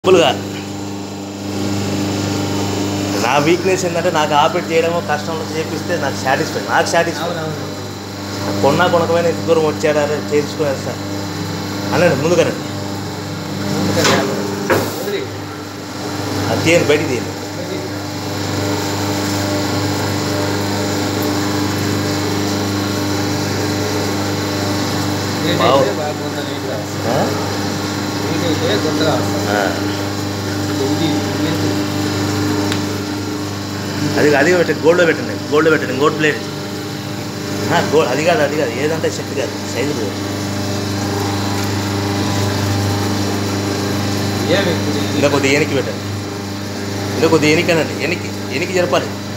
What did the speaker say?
సింపుల్గా నా వీక్నెస్ ఏంటంటే నాకు ఆపరేట్ చేయడమో కష్టంలో చేపిస్తే నాకు సాటిస్ఫై నాకు సాటిస్ఫై అవునవును కొన్నా కొనకమైన ఇంత దూరం వచ్చాడా చేయించుకున్నారు సార్ అనండి ముందుగానండి అది తీయండి బయటికి తీయండి బావు. ఆ? ఆ. అది అది పెట్టండి గోల్డ్లో పెట్టండి గోల్డ్లో పెట్టండి గోల్డ్ ప్లేట్ గోల్డ్ అది కాదు అది కాదు ఏదంటే సెట్ కాదు సైజు లేదు. ఇంకా కొద్దిగా ఎనికి పెట్టండి ఇంకా కొద్దిగా ఎనికనండి ఎనికి ఎనికి జరపాలి